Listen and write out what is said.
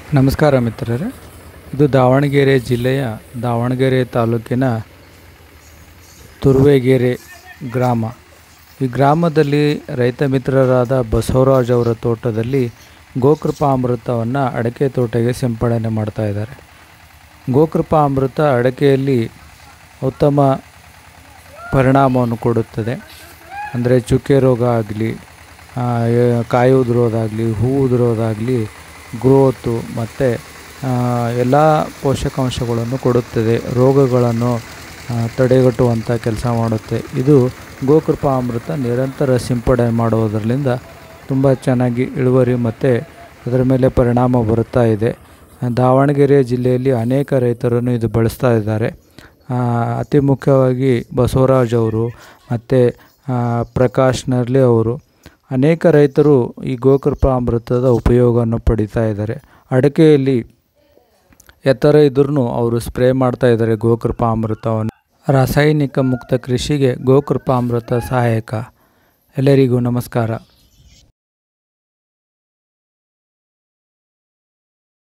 ನಮಸ್ಕಾರ ಮಿತ್ರರೇ ಇದು ದಾವಣಗೆರೆ ಜಿಲ್ಲೆಯ ದಾವಣಗೆರೆ ತಾಲೂಕಿನ ತುರುವೇಗೆರೆ ಗ್ರಾಮ ಈ ಗ್ರಾಮದಲ್ಲಿ ರೈತ ಮಿತ್ರರಾದ ಬಸವರಾಜ್ ಅವರ ತೋಟದಲ್ಲಿ ಗೋಕೃಪಾ ಅಮೃತವನ್ನು ಅಡಕೆ ತೋಟಗೆ ಸಿಂಪಡಣೆ ಮಾಡ್ತಾ ಇದ್ದಾರೆ ಗೋಕೃಪಾ ಅಮೃತ ಅಡಕೆಯಲ್ಲಿ ಉತ್ತಮ ಪರಿಣಾಮವನ್ನು ಕೊಡುತ್ತದೆ ಅಂದರೆ ಚುಕ್ಕೆ ರೋಗ ಆಗಲಿ ಕಾಯಿ ಉದುರೋದಾಗಲಿ ಹೂ ಉದುರೋದಾಗಲಿ ಗ್ರೋತು ಮತ್ತು ಎಲ್ಲ ಪೋಷಕಾಂಶಗಳನ್ನು ಕೊಡುತ್ತದೆ ರೋಗಗಳನ್ನು ಆ, ತಡೆಗಟ್ಟುವಂಥ ಕೆಲಸ ಮಾಡುತ್ತೆ ಇದು ಗೋಕೃಪಾ ಅಮೃತ ನಿರಂತರ ಸಿಂಪಡಣೆ ಮಾಡುವುದರಿಂದ ತುಂಬ ಚೆನ್ನಾಗಿ ಇಳುವರಿ ಮತ್ತು ಅದರ ಮೇಲೆ ಪರಿಣಾಮ ಬರುತ್ತಾ ಇದೆ ದಾವಣಗೆರೆ ಜಿಲ್ಲೆಯಲ್ಲಿ ಅನೇಕ ರೈತರನ್ನು ಇದು ಬಳಸ್ತಾ ಇದ್ದಾರೆ ಆ, ಅತಿ ಮುಖ್ಯವಾಗಿ ಬಸವರಾಜ್ ಅವರು ಮತ್ತು ಪ್ರಕಾಶ್ ನರ್ಲೆ ಅವರು ಅನೇಕ ರೈತರು ಈ ಗೋಕೃಪಾ ಅಮೃತದ ಉಪಯೋಗವನ್ನು ಪಡಿತಾ ಇದ್ದಾರೆ ಅಡಿಕೆಯಲ್ಲಿ ಎತ್ತರ ಇದ್ರೂ ಅವರು ಸ್ಪ್ರೇ ಮಾಡ್ತಾ ಇದ್ದಾರೆ ಗೋಕೃಪಾ ಅಮೃತವನ್ನು ರಾಸಾಯನಿಕ ಮುಕ್ತ ಕೃಷಿಗೆ ಗೋಕೃಪಾ ಅಮೃತ ಸಹಾಯಕ ಎಲ್ಲರಿಗೂ ನಮಸ್ಕಾರ